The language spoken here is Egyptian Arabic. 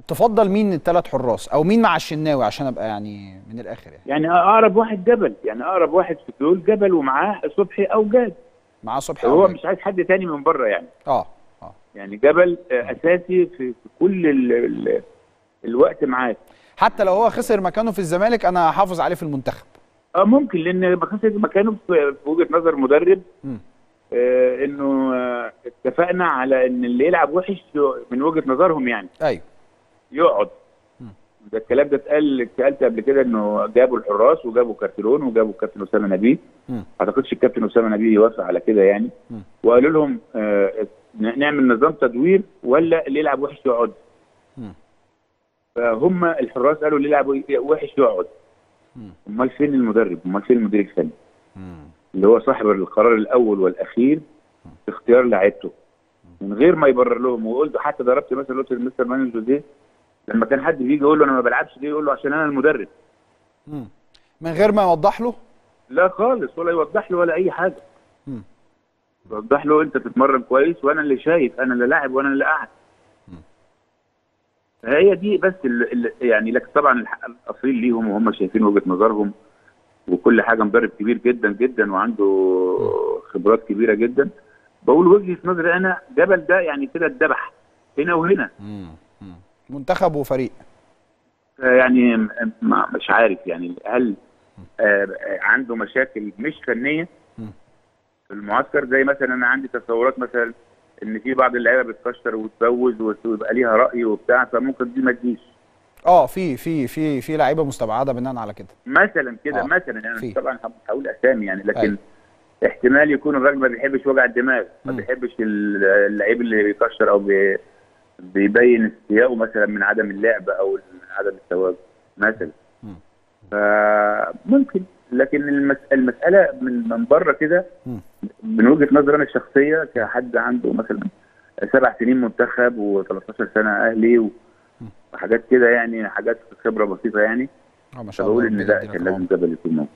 تفضل مين الثلاث حراس او مين مع الشناوي عشان ابقى يعني من الاخر يعني يعني اقرب واحد جبل يعني اقرب واحد في دول جبل ومعاه صبحي او جاد معاه صبحي هو أو مش عايز حد تاني من بره يعني اه اه يعني جبل آه، اساسي في, في كل ال ال الوقت معاك حتى لو هو خسر مكانه في الزمالك انا هحافظ عليه في المنتخب اه ممكن لان خسر مكانه في في وجهه نظر مدرب مم. آه انه آه اتفقنا على ان اللي يلعب وحش من وجهه نظرهم يعني ايوه يقعد مم. ده الكلام ده اتقال اتسالت قبل كده انه جابوا الحراس وجابوا كارتيرون وجابوا الكابتن اسامه نبيه مم. ما اعتقدش الكابتن اسامه نبيه يوافق على كده يعني مم. وقالوا لهم آه ن- نعمل نظام تدوير ولا اللي يلعب وحش يقعد مم. فهم الحراس قالوا اللي يلعب وحش يقعد مم. امال فين المدرب امال فين المدير الفني مم. اللي هو صاحب القرار الاول والاخير في اختيار لعيبته من غير ما يبرر لهم وقلت حتى ضربت مثلا قلت لمستر مانويل جوزيه لما كان حد بيجي يقول له انا ما بلعبش ليه يقول له عشان انا المدرب مم. من غير ما يوضح له لا خالص ولا يوضح له ولا اي حاجه مم. يوضح له انت تتمرن كويس وانا اللي شايف انا اللي لاعب وانا اللي قاعد هي دي بس اللي يعني لكن طبعا الحق الاصيل ليهم وهم شايفين وجهه نظرهم وكل حاجه مدرب كبير جدا جدا وعنده خبرات كبيره جدا بقول وجهه نظري انا جبل ده يعني كده اتذبح هنا وهنا مم. مم. منتخب وفريق يعني م- ما- مش عارف يعني هل آه، آه، عنده مشاكل مش فنيه مم. في المعسكر زي مثلا انا عندي تصورات مثلا ان في بعض اللعيبه بتكشر وتبوز ويبقى ليها راي وبتاع فممكن دي ما تجيش اه في في في في لعيبه مستبعده بناء على كده مثلا كده آه. مثلا يعني في. طبعا هقول اسامي يعني لكن أيوة. احتمال يكون الراجل ما بيحبش وجع الدماغ ما مم. بيحبش ال- اللعيب اللي بيكشر او بي بيبين استيائه مثلا من عدم اللعب او من عدم التواجد مثلا مم. فممكن لكن المس... المساله من من بره كده مم. من وجهه نظري انا الشخصيه كحد عنده مثلا سبع سنين منتخب و13 سنه اهلي و- وحاجات كده يعني حاجات خبره بسيطه يعني اه ما شاء الله فبقول ان ربنا لا يديلك كان العمر. لازم جبل يكون موجود